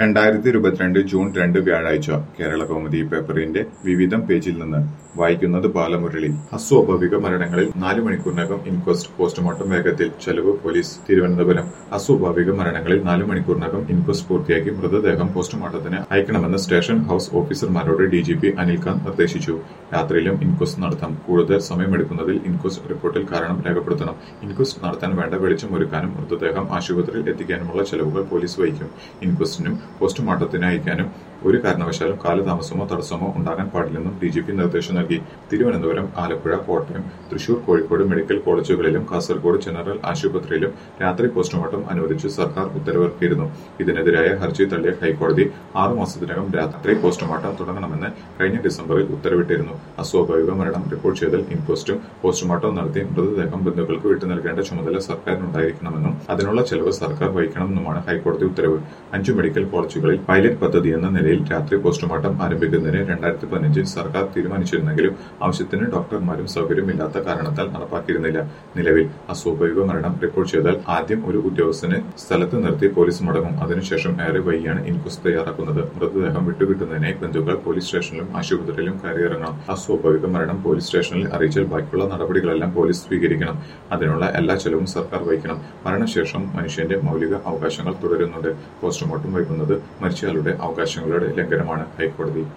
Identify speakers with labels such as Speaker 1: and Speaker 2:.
Speaker 1: രണ്ടായിരത്തി ഇരുപത്തിരണ്ട് ജൂൺ രണ്ട് വ്യാഴാഴ്ച കേരള കൗമുദി പേപ്പറിന്റെ വിവിധം പേജിൽ നിന്ന് വായിക്കുന്നത് ബാലമുരളി അസ്വാഭാവിക മരണങ്ങളിൽ നാല് മണിക്കൂറിനകം ഇൻക്വസ്റ്റ് പോസ്റ്റ്മോർട്ടം വേഗത്തിൽ ചെലവ് പോലീസ് തിരുവനന്തപുരം അസ്വാഭാവിക മരണങ്ങളിൽ നാല് മണിക്കൂറിനകം ഇൻക്വസ്റ്റ് പൂർത്തിയാക്കി മൃതദേഹം പോസ്റ്റ്മോർട്ടത്തിന് അയക്കണമെന്ന് സ്റ്റേഷൻ ഹൌസ് ഓഫീസർമാരോട് ഡിജിപി അനിൽകാന്ത് നിർദ്ദേശിച്ചു രാത്രിയിലും ഇൻക്വസ്റ്റ് നടത്താം കൂടുതൽ സമയമെടുക്കുന്നതിൽ ഇൻക്വസ്റ്റ് റിപ്പോർട്ടിൽ കാരണം രേഖപ്പെടുത്തണം ഇൻക്വസ്റ്റ് നടത്താൻ വേണ്ട വെളിച്ചം ഒരുക്കാനും മൃതദേഹം ആശുപത്രിയിൽ എത്തിക്കാനുമുള്ള ചെലവുകൾ പോലീസ് വഹിക്കും ഇൻക്വസ്റ്റിനും പോസ്റ്റ്മോർട്ടത്തിന് അയക്കാനും ഒരു കാരണവശാലും കാലതാമസമോ തടസ്സമോ ഉണ്ടാകാൻ പാടില്ലെന്നും ഡിജിപി നിർദ്ദേശം നൽകി തിരുവനന്തപുരം ആലപ്പുഴ കോട്ടയം തൃശൂർ കോഴിക്കോട് മെഡിക്കൽ കോളേജുകളിലും കാസർഗോഡ് ജനറൽ ആശുപത്രിയിലും രാത്രി പോസ്റ്റ്മോർട്ടം അനുവദിച്ച് സർക്കാർ ഉത്തരവിറക്കിയിരുന്നു ഇതിനെതിരായ ഹർജി തള്ളിയ ഹൈക്കോടതി ആറു മാസത്തിനകം രാത്രി പോസ്റ്റ്മോർട്ടം തുടങ്ങണമെന്ന് കഴിഞ്ഞ ഡിസംബറിൽ ഉത്തരവിട്ടിരുന്നു അസ്വാഭാവിക മരണം റിപ്പോർട്ട് ചെയ്താൽ ഇൻക്വസ്റ്റും പോസ്റ്റ്മോർട്ടം നടത്തി മൃതദേഹം ബന്ധുക്കൾക്ക് വിട്ടു നൽകേണ്ട ചുമതല സർക്കാരിനുണ്ടായിരിക്കണമെന്നും അതിനുള്ള ചെലവ് സർക്കാർ വഹിക്കണമെന്നുമാണ് ഹൈക്കോടതി ഉത്തരവ് അഞ്ചു മെഡിക്കൽ കോളേജുകളിൽ പൈലറ്റ് പദ്ധതി എന്ന നിലയിൽ രാത്രി പോസ്റ്റ്മോർട്ടം ആരംഭിക്കുന്നതിന് രണ്ടായിരത്തി പതിനഞ്ചിൽ സർക്കാർ തീരുമാനിച്ചിരുന്നെങ്കിലും ആവശ്യത്തിന് ഡോക്ടർമാരും സൗകര്യമില്ലാത്ത കാരണത്താൽ നടപ്പാക്കിയിരുന്നില്ല നിലവിൽ അസ്വാഭാവിക മരണം റിപ്പോർട്ട് ചെയ്താൽ ആദ്യം ഒരു ഉദ്യോഗസ്ഥനെ സ്ഥലത്ത് നിർത്തി പോലീസ് മടങ്ങും അതിനുശേഷം ഏറെ വൈകിയാണ് ഇൻക്വസ്റ്റ് തയ്യാറാക്കുന്നത് മൃതദേഹം വിട്ടുകിട്ടുന്നതിനായി ബന്ധുക്കൾ പോലീസ് സ്റ്റേഷനിലും ആശുപത്രിയിലും കയറിയിറങ്ങണം അസ്വാഭാവിക മരണം പോലീസ് സ്റ്റേഷനിൽ അറിയിച്ചാൽ ബാക്കിയുള്ള നടപടികളെല്ലാം പോലീസ് സ്വീകരിക്കണം അതിനുള്ള എല്ലാ ചെലവും സർക്കാർ വഹിക്കണം മരണശേഷം മനുഷ്യന്റെ മൗലിക അവകാശങ്ങൾ തുടരുന്നുണ്ട് പോസ്റ്റ്മോർട്ടം വൈകുന്നത് മരിച്ചയാളുടെ അവകാശങ്ങളുടെ ലംഘനമാണ് ഹൈക്കോടതി